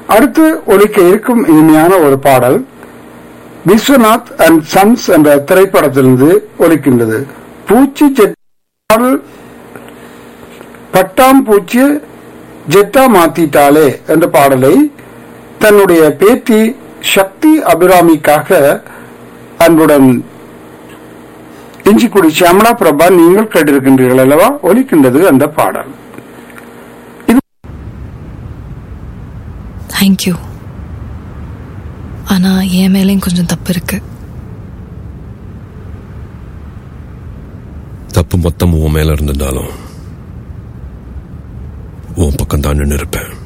அடுத்து ஒலிக்க இருக்கும் இனிமையான ஒரு பாடல் விஸ்வநாத் அண்ட் சன்ஸ் என்ற திரைப்படத்திலிருந்து ஒலிக்கின்றது பூச்சி ஜெட் பாடல் பட்டாம் பூச்சி ஜெட்டா மாத்திட்டாலே என்ற பாடலை தன்னுடைய பேத்தி சக்தி அபிராமிக்காக அன்புடன் இஞ்சிக்குடி சியாமலா பிரபா நீங்கள் கேட்டிருக்கின்றீர்கள் அல்லவா ஒலிக்கின்றது அந்த பாடல் தேங்க்யூ ஆனா என் மேலேயும் கொஞ்சம் தப்பு இருக்கு தப்பு மொத்தம் உன் மேல இருந்திருந்தாலும் உன் பக்கம் தான் நின்று இருப்பேன்